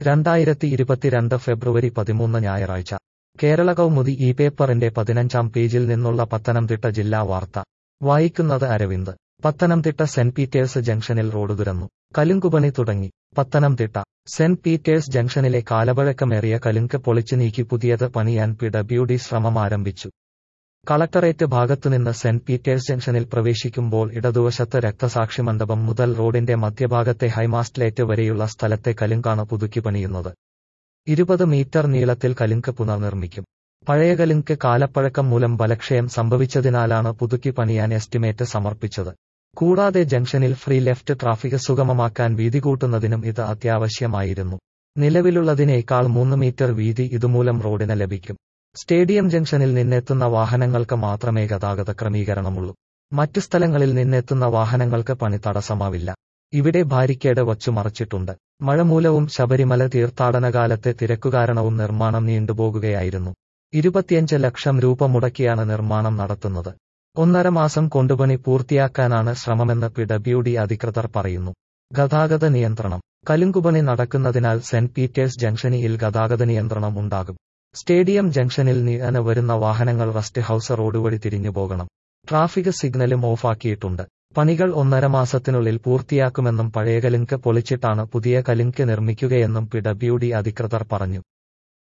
രണ്ടായിരത്തി ഇരുപത്തിരണ്ട് ഫെബ്രുവരി പതിമൂന്ന് ഞായറാഴ്ച കേരള കൗമുദി ഈ പേപ്പറിന്റെ പതിനഞ്ചാം പേജിൽ നിന്നുള്ള പത്തനംതിട്ട ജില്ലാ വാർത്ത വായിക്കുന്നത് അരവിന്ദ് പത്തനംതിട്ട സെന്റ് പീറ്റേഴ്സ് ജംഗ്ഷനിൽ റോഡ് തുറന്നു കലുങ്കുപണി തുടങ്ങി പത്തനംതിട്ട സെന്റ് പീറ്റേഴ്സ് ജംഗ്ഷനിലെ കാലപഴക്കമേറിയ കലുങ്ക് പൊളിച്ചു നീക്കി പുതിയത് പണിയാൻ പി ഡബ്ല്യു ഡി ശ്രമം ആരംഭിച്ചു കളക്ടറേറ്റ് ഭാഗത്തുനിന്ന് സെന്റ് പീറ്റേഴ്സ് ജംഗ്ഷനിൽ പ്രവേശിക്കുമ്പോൾ ഇടതുവശത്ത് രക്തസാക്ഷി മണ്ഡപം മുതൽ റോഡിന്റെ മധ്യഭാഗത്തെ ഹൈമാസ്റ്റ്ലേറ്റ് വരെയുള്ള സ്ഥലത്തെ കലുങ്കാണ് പുതുക്കി പണിയുന്നത് ഇരുപത് മീറ്റർ നീളത്തിൽ കലുങ്ക് പുനർനിർമ്മിക്കും പഴയ കലുങ്ക് കാലപ്പഴക്കം മൂലം ബലക്ഷയം സംഭവിച്ചതിനാലാണ് പുതുക്കി പണിയാൻ എസ്റ്റിമേറ്റ് സമർപ്പിച്ചത് കൂടാതെ ജംഗ്ഷനിൽ ഫ്രീ ലെഫ്റ്റ് ട്രാഫിക് സുഗമമാക്കാൻ വീതി കൂട്ടുന്നതിനും ഇത് അത്യാവശ്യമായിരുന്നു നിലവിലുള്ളതിനേക്കാൾ മൂന്ന് മീറ്റർ വീതി ഇതുമൂലം റോഡിന് ലഭിക്കും സ്റ്റേഡിയം ജംഗ്ഷനിൽ നിന്നെത്തുന്ന വാഹനങ്ങൾക്ക് മാത്രമേ ഗതാഗത ക്രമീകരണമുള്ളൂ മറ്റു സ്ഥലങ്ങളിൽ നിന്നെത്തുന്ന വാഹനങ്ങൾക്ക് പണി തടസ്സമാവില്ല ഇവിടെ ബാരിക്കേഡ് വച്ചു മറച്ചിട്ടുണ്ട് മഴ മൂലവും ശബരിമല തീർത്ഥാടനകാലത്തെ തിരക്കുകാരണവും നിർമ്മാണം നീണ്ടുപോകുകയായിരുന്നു ഇരുപത്തിയഞ്ച് ലക്ഷം രൂപ മുടക്കിയാണ് നിർമ്മാണം നടത്തുന്നത് ഒന്നര മാസം കൊണ്ടുപണി പൂർത്തിയാക്കാനാണ് ശ്രമമെന്ന് പി ഡബ്ല്യു ഡി അധികൃതർ പറയുന്നു ഗതാഗത നിയന്ത്രണം കലുങ്കുപണി നടക്കുന്നതിനാൽ സെന്റ് പീറ്റേഴ്സ് ജംഗ്ഷനിൽ ഗതാഗത നിയന്ത്രണം ഉണ്ടാകും സ്റ്റേഡിയം ജംഗ്ഷനിൽ നീന വരുന്ന വാഹനങ്ങൾ റസ്റ്റ് ഹൌസ് റോഡ് വഴി തിരിഞ്ഞു പോകണം ട്രാഫിക് സിഗ്നലും ഓഫാക്കിയിട്ടുണ്ട് പണികൾ ഒന്നര മാസത്തിനുള്ളിൽ പൂർത്തിയാക്കുമെന്നും പഴയ കലുങ്ക് പൊളിച്ചിട്ടാണ് പുതിയ കലുങ്ക് നിർമ്മിക്കുകയെന്നും പി ഡബ്ല്യു ഡി അധികൃതർ പറഞ്ഞു